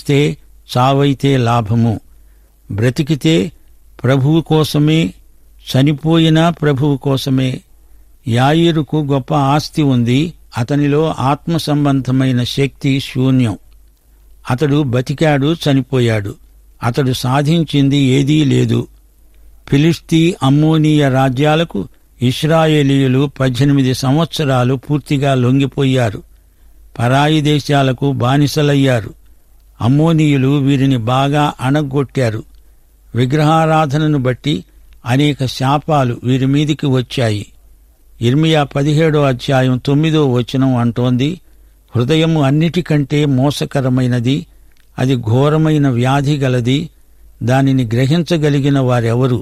చస్తే చావైతే లాభము బ్రతికితే ప్రభువు కోసమే చనిపోయినా ప్రభువు కోసమే యాయిరుకు గొప్ప ఆస్తి ఉంది అతనిలో ఆత్మ సంబంధమైన శక్తి శూన్యం అతడు బతికాడు చనిపోయాడు అతడు సాధించింది ఏదీ లేదు ఫిలిస్తీ అమ్మోనీయ రాజ్యాలకు ఇస్రాయేలీయులు పద్దెనిమిది సంవత్సరాలు పూర్తిగా లొంగిపోయారు పరాయి దేశాలకు బానిసలయ్యారు అమ్మోనీయులు వీరిని బాగా అణగొట్టారు విగ్రహారాధనను బట్టి అనేక శాపాలు వీరి మీదికి వచ్చాయి ఇర్మియా పదిహేడో అధ్యాయం తొమ్మిదో వచనం అంటోంది హృదయము అన్నిటికంటే మోసకరమైనది అది ఘోరమైన వ్యాధి గలది దానిని గ్రహించగలిగిన వారెవరు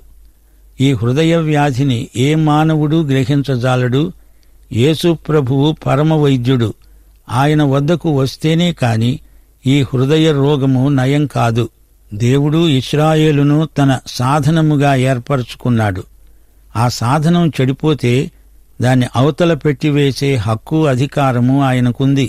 ఈ హృదయ వ్యాధిని ఏ మానవుడు గ్రహించజాలడు యేసు ప్రభువు పరమ వైద్యుడు ఆయన వద్దకు వస్తేనే కాని ఈ హృదయ రోగము నయం కాదు దేవుడు ఇస్రాయేలును తన సాధనముగా ఏర్పరచుకున్నాడు ఆ సాధనం చెడిపోతే దాన్ని అవతల పెట్టివేసే హక్కు అధికారము ఆయనకుంది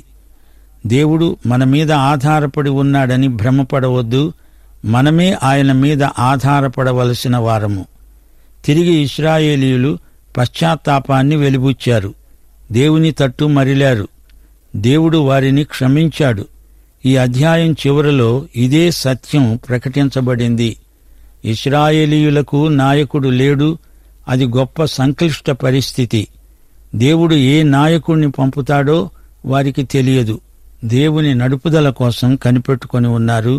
దేవుడు మన మీద ఆధారపడి ఉన్నాడని భ్రమపడవద్దు మనమే ఆయన మీద ఆధారపడవలసిన వారము తిరిగి ఇస్రాయేలీయులు పశ్చాత్తాపాన్ని వెలిబుచ్చారు దేవుని తట్టు మరిలారు దేవుడు వారిని క్షమించాడు ఈ అధ్యాయం చివరలో ఇదే సత్యం ప్రకటించబడింది ఇస్రాయేలీయులకు నాయకుడు లేడు అది గొప్ప సంక్లిష్ట పరిస్థితి దేవుడు ఏ నాయకుణ్ణి పంపుతాడో వారికి తెలియదు దేవుని నడుపుదల కోసం కనిపెట్టుకొని ఉన్నారు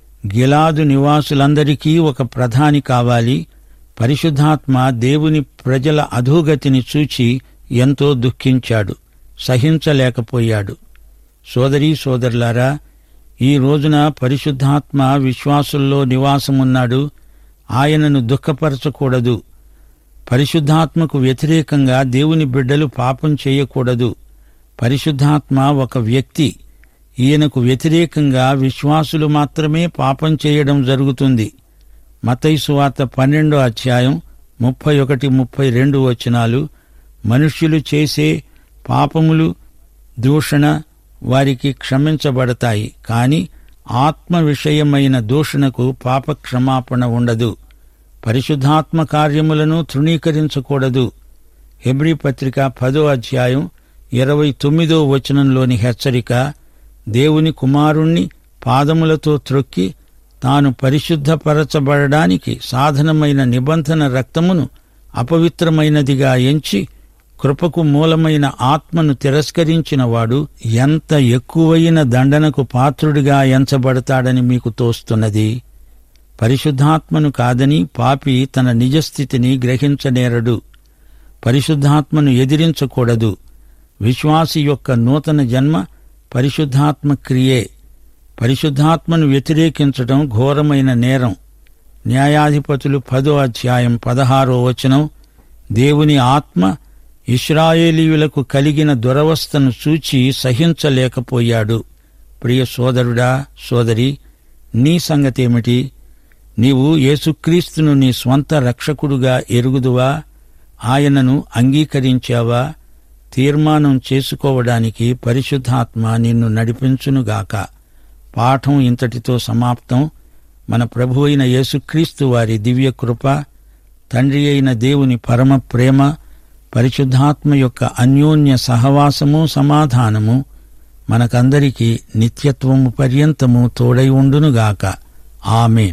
గిలాదు నివాసులందరికీ ఒక ప్రధాని కావాలి పరిశుద్ధాత్మ దేవుని ప్రజల అధోగతిని చూచి ఎంతో దుఃఖించాడు సహించలేకపోయాడు సోదరీ సోదరులారా ఈ రోజున పరిశుద్ధాత్మ విశ్వాసుల్లో నివాసమున్నాడు ఆయనను దుఃఖపరచకూడదు పరిశుద్ధాత్మకు వ్యతిరేకంగా దేవుని బిడ్డలు పాపం చేయకూడదు పరిశుద్ధాత్మ ఒక వ్యక్తి ఈయనకు వ్యతిరేకంగా విశ్వాసులు మాత్రమే పాపం చేయడం జరుగుతుంది మతైసు వార్త పన్నెండో అధ్యాయం ముప్పై ఒకటి ముప్పై రెండు వచనాలు మనుష్యులు చేసే పాపములు దూషణ వారికి క్షమించబడతాయి కాని ఆత్మ విషయమైన దూషణకు పాప క్షమాపణ ఉండదు పరిశుద్ధాత్మ కార్యములను తృణీకరించకూడదు హెబ్రి పత్రిక పదో అధ్యాయం ఇరవై తొమ్మిదో వచనంలోని హెచ్చరిక దేవుని కుమారుణ్ణి పాదములతో త్రొక్కి తాను పరిశుద్ధపరచబడడానికి సాధనమైన నిబంధన రక్తమును అపవిత్రమైనదిగా ఎంచి కృపకు మూలమైన ఆత్మను తిరస్కరించినవాడు ఎంత ఎక్కువైన దండనకు పాత్రుడిగా ఎంచబడతాడని మీకు తోస్తున్నది పరిశుద్ధాత్మను కాదని పాపి తన నిజస్థితిని గ్రహించనేరడు పరిశుద్ధాత్మను ఎదిరించకూడదు విశ్వాసి యొక్క నూతన జన్మ పరిశుద్ధాత్మ క్రియే పరిశుద్ధాత్మను వ్యతిరేకించడం ఘోరమైన నేరం న్యాయాధిపతులు పదో అధ్యాయం పదహారో వచనం దేవుని ఆత్మ ఇస్రాయేలీయులకు కలిగిన దురవస్థను చూచి సహించలేకపోయాడు ప్రియ సోదరుడా సోదరి నీ సంగతేమిటి నీవు యేసుక్రీస్తును నీ స్వంత రక్షకుడుగా ఎరుగుదువా ఆయనను అంగీకరించావా తీర్మానం చేసుకోవడానికి పరిశుద్ధాత్మ నిన్ను నడిపించునుగాక పాఠం ఇంతటితో సమాప్తం మన ప్రభు అయిన యేసుక్రీస్తు వారి దివ్య కృప తండ్రి అయిన దేవుని పరమ ప్రేమ పరిశుద్ధాత్మ యొక్క అన్యోన్య సహవాసము సమాధానము మనకందరికీ నిత్యత్వము పర్యంతము తోడై ఉండునుగాక ఆమెన్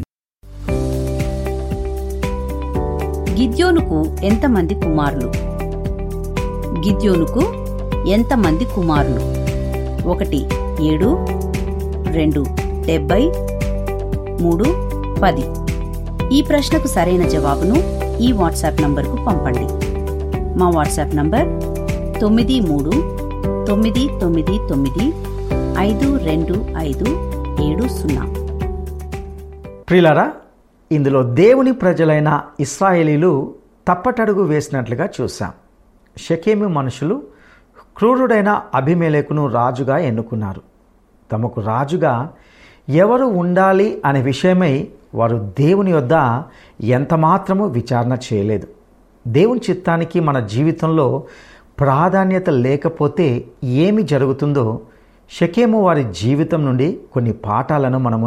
గిద్యోనుకు ఎంతమంది కుమారులు గిద్యోనుకు ఎంతమంది కుమారులు ఒకటి ఏడు రెండు డెబ్బై మూడు పది ఈ ప్రశ్నకు సరైన జవాబును ఈ వాట్సాప్ నంబర్కు పంపండి మా వాట్సాప్ నంబర్ తొమ్మిది మూడు తొమ్మిది తొమ్మిది తొమ్మిది ఐదు రెండు ఐదు ఏడు సున్నా ప్రియులారా ఇందులో దేవుని ప్రజలైన ఇస్రాయేలీలు తప్పటడుగు వేసినట్లుగా చూశాం షకేమి మనుషులు క్రూరుడైన అభిమేలేకును రాజుగా ఎన్నుకున్నారు తమకు రాజుగా ఎవరు ఉండాలి అనే విషయమై వారు దేవుని యొద్ద ఎంతమాత్రము విచారణ చేయలేదు దేవుని చిత్తానికి మన జీవితంలో ప్రాధాన్యత లేకపోతే ఏమి జరుగుతుందో షకేము వారి జీవితం నుండి కొన్ని పాఠాలను మనము